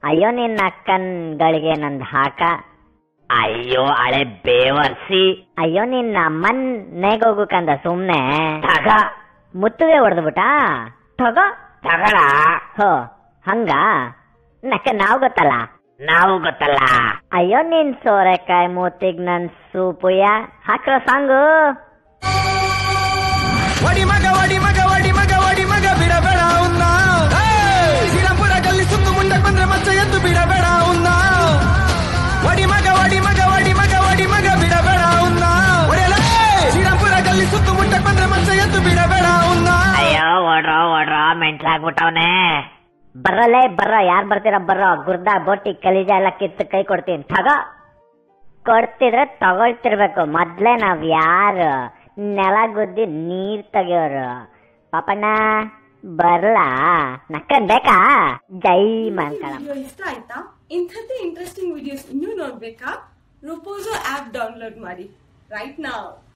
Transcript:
ಅಯ್ಯೋ ನಿನ್ನ ಅಕ್ಕನ್ಗಳಿಗೆ ನಂದ್ ಹಾಕ ಅಯ್ಯೋ ಹಳೆ ಬೇವರ್ಸಿ ಅಯ್ಯೋ ನಿನ್ನ ಅಮ್ಮನ್ ಹೋಗುಕಂದ ಸುಮ್ನೆ ತಗ ಮುತ್ತುವೆ ಹೊಡೆದ್ಬಿಟ್ಟ ತಗೋ ತಗಳ ಹೋ ಹಂಗ ನಕ್ಕ ನಾವ್ ಗೊತ್ತಲ್ಲ ನಾವು ಗೊತ್ತಲ್ಲ ಅಯ್ಯೋ ನಿನ್ ಸೋರೆಕಾಯಿ ಮೂತಿಗ್ ನನ್ ಸೂಪುಯ ಹಾಕ್ರೋ ಸಾಂಗು ವಡಿ ಮಗ ವಡಿ ಮಗ ವಡಿ ಮಗ ವಡಿ ಮಗ ಬಿಡಬೇಡ ಉನ್ನ ಶ್ರೀರಾಮ್ಪುರ ಗಲ್ಲಿ ಸುತ್ತು ಮುಂದೆ ಬಂದ್ರೆ ಮಚ್ಚ ಎದ್ದು ಬಿಡಬೇಡ ಉನ್ನ ವಡಿ ಮಗ ವಡಿ ಮಗ ವಡಿ ಮಗ ವಡಿ ಮಗ ಬಿಡಬೇಡ ಉನ್ನ ಒಡೆಯಲೇ! ಶ್ರೀರಾಮ್ಪುರ ಗಲ್ಲಿ ಸುತ್ತು ಮುಂದೆ ಬಂದ್ರೆ ಮಚ್ಚ ಎದ್ದು ಬಿಡಬೇಡ ಉನ್ನ ಅಯ್ಯೋ ಓಡ್ರೋ ಓಡ್ರೋ ಮೆಂಟ್ಲಾಗ್ಬಿಟ್ಟವನೆ ಬರ್ರಲೇ ಬರ್ರ ಯಾರ್ ಬರ್ತೀರ ಬರ್ರೋ ಗುರ್ದ ಬೊಟ್ಟಿ ಕಲಿಜ ಎಲ್ಲ ಕಿತ್ತು ಕೈ ಕೊಡ್ತೀನಿ ತಗೋ ಕೊಡ್ತಿದ್ರೆ ತಗೊಳ್ತಿರ್ಬೇಕು ಮೊದ್ಲೇ ನಾವ್ ಯಾರು ನೆಲ ಗುದ್ದಿ ನೀರ್ ತೆಗಿಯೋರು ಪಾಪಣ್ಣ ಬರ್ಲಾ ನಕ್ಕನ್ ಬೇಕಾ ಜೈ ಮಂಕಳ ವಿಡಿಯೋ ಇಷ್ಟ ಆಯ್ತಾ ಇಂಥದ್ದೇ ಇಂಟ್ರೆಸ್ಟಿಂಗ್ ವಿಡಿಯೋಸ್ ಇನ್ನೂ ನೋಡ್ಬೇಕಾ ರುಪೋಸೋ ಆಪ್ ಡೌನ್ಲೋಡ್ ಮಾಡಿ ರೈಟ್ ನಾವ್